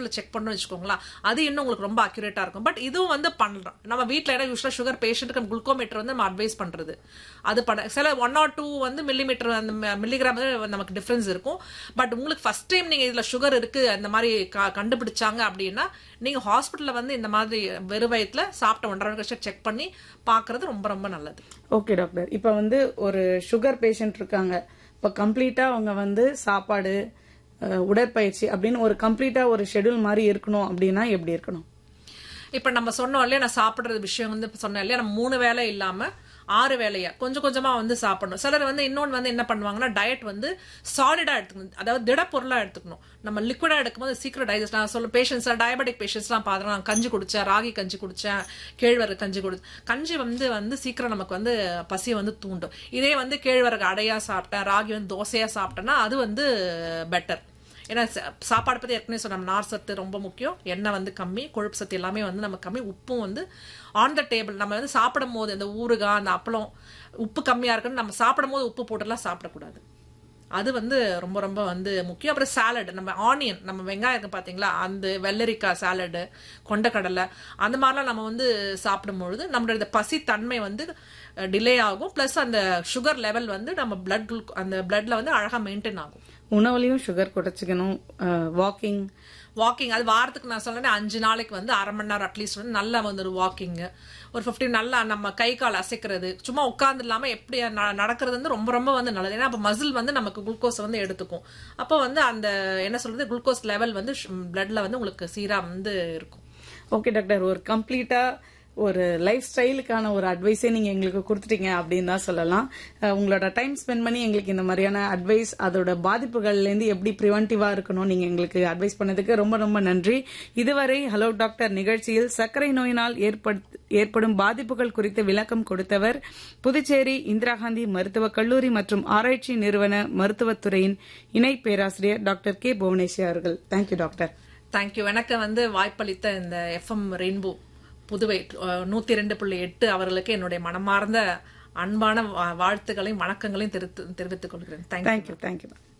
hospital check பண்ணணும்னு வச்சுக்கோங்களேன் அது இன்னும் உங்களுக்கு ரொம்ப அக்யூரேட்டா இருக்கும் பட் இதுவும் வந்து பண்றோம் நம்ம வீட்டில் ஏன்னா யூஸ்வலாக சுகர் பேஷண்ட்டுக்கு குளுக்கோமீட்டர் வந்து நம்ம அட்வைஸ் பண்றது அது பண்ண சில ஒன் ஆர் டூ வந்து மில்லிமீட்டர் அந்த மில்லிகிராம் நமக்கு டிஃபரன்ஸ் இருக்கும் பட் உங்களுக்கு ஃபர்ஸ்ட் டைம் நீங்க இதுல சுகர் இருக்கு அந்த மாதிரி க- கண்டுபிடிச்சாங்க அப்படின்னா நீங்க ஹாஸ்பிட்டல்ல வந்து இந்த மாதிரி வெறும் வயிற்றுல சாப்பிட்ட ஒன்றரை வருஷம் செக் பண்ணி பார்க்கிறது ரொம்ப ரொம்ப நல்லது ஓகே டாக்டர் இப்போ வந்து ஒரு சுகர் பேஷண்ட் இருக்காங்க இப்போ கம்ப்ளீட்டா அவங்க வந்து சாப்பாடு அஹ், உடற்பயிற்சி அப்படின்னு ஒரு கம்ப்ளீட்டா ஒரு ஷெட்யூல் மாதிரி இருக்கணும் அப்படின்னா எப்படி இருக்கணும் இப்ப நம்ம சொன்னோம் இல்லையா நான் சாப்பிடுறது விஷயம் வந்து இப்ப சொன்னேன் இல்லையா நம்ம மூணு வேளை இல்லாம ஆறு வேலையா கொஞ்சம் கொஞ்சமா வந்து சாப்பிடணும் சிலர் வந்து இன்னொன்று வந்து என்ன பண்ணுவாங்கன்னா டயட் வந்து சாலிடா எடுத்துக்கணும் அதாவது திடப்பொருளா எடுத்துக்கணும் நம்ம லிக்விடா எடுக்கும்போது சீக்கிரம் டைஜஸ்ட் நான் சொல்ல பேஷண்ட்ஸ் டயபெட்டிக் பேஷண்ட்ஸ்லாம் பார்த்துறேன் நான் கஞ்சி குடிச்சேன் ராகி கஞ்சி குடிச்சேன் கேழ்வரகு கஞ்சி குடி கஞ்சி வந்து வந்து சீக்கிரம் நமக்கு வந்து பசியை வந்து தூண்டும் இதே வந்து கேழ்வரகு அடையா சாப்பிட்டேன் ராகி வந்து தோசையா சாப்பிட்டேன்னா அது வந்து பெட்டர் ஏன்னா ச- சாப்பாடு பத்தி ஏற்கனவே சொன்னோம் நார் சத்து ரொம்ப முக்கியம் எண்ணெய் வந்து கம்மி கொழுப்பு சத்து எல்லாமே வந்து நம்ம கம்மி உப்பும் வந்து ஆன் த டேபிள் நம்ம வந்து சாப்பிடும் போது இந்த ஊறுகாய் அந்த அப்பளம் உப்பு கம்மியா இருக்குன்னு நம்ம சாப்பிடும் போது உப்பு போட்டுலாம் சாப்பிடக்கூடாது அது வந்து ரொம்ப ரொம்ப வந்து முக்கியம் அப்புறம் சாலட் நம்ம ஆனியன் நம்ம வெங்காயம் இருக்கு பாத்தீங்களா அந்த வெள்ளரிக்காய் சாலடு கொண்டக்கடலை அந்த மாதிரிலாம் நம்ம வந்து சாப்பிடும்பொழுது நம்மளோட இந்த பசி தன்மை வந்து டிலே ஆகும் ப்ளஸ் அந்த சுகர் லெவல் வந்து நம்ம பிளட் அந்த பிளட்ல வந்து அழகா மெயின்டைன் ஆகும் உணவுலையும் சுகர் குறைச்சிக்கணும் வாக்கிங் வாக்கிங் அது வாரத்துக்கு நான் சொன்னேன் அஞ்சு நாளைக்கு வந்து அரை மணி நேரம் அட்லீஸ்ட் வந்து நல்லா வந்து ஒரு வாக்கிங் ஒரு 15 நல்லா நம்ம கை கால் அசைக்கிறது சும்மா உட்கார்ந்து இல்லாம எப்படி ந- நடக்கிறது வந்து ரொம்ப ரொம்ப வந்து நல்லது ஏன்னா அப்ப மசில் வந்து நமக்கு குளுக்கோஸ் வந்து எடுத்துக்கும் அப்போ வந்து அந்த என்ன சொல்றது குளுக்கோஸ் லெவல் வந்து பிளட்ல வந்து உங்களுக்கு சீரா வந்து இருக்கும் ஓகே டாக்டர் ஒரு கம்ப்ளீட்டா ஒரு லைஃப் ஸ்டைலுக்கான ஒரு அட்வைஸே நீங்க எங்களுக்கு கொடுத்துட்டீங்க அப்படின்னு தான் சொல்லலாம் அஹ் உங்களோட டைம் ஸ்பெண்ட் பண்ணி எங்களுக்கு இந்த மாதிரியான அட்வைஸ் அதோட பாதிப்புகள்ல இருந்து எப்படி ப்ரிவென்டிவா இருக்கணும் நீங்க எங்களுக்கு அட்வைஸ் பண்ணதுக்கு ரொம்ப ரொம்ப நன்றி இதுவரை ஹலோ டாக்டர் நிகழ்ச்சியில் சர்க்கரை நோயினால் ஏற்படுத்- ஏற்படும் பாதிப்புகள் குறித்து விளக்கம் கொடுத்தவர் புதுச்சேரி இந்திரா காந்தி மருத்துவக் கல்லூரி மற்றும் ஆராய்ச்சி நிறுவன மருத்துவத்துறையின் இணை பேராசிரியர் டாக்டர் கே புவனேஸ்வரி அவர்கள் தேங்க்யூ டாக்டர் தேங்க்யூ எனக்கு வந்து வாய்ப்பளித்த இந்த எஃப்எம் ரெயின்போ புதுவை நூத்தி ரெண்டு புள்ளி எட்டு அவர்களுக்கு என்னுடைய மனமார்ந்த அன்பான வா- வாழ்த்துக்களையும் வணக்கங்களையும் தெரிவித்து- தெரிவித்துக் கொள்கிறேன் தேங்க்யூ தேங்க்யூ தேங்க்யூ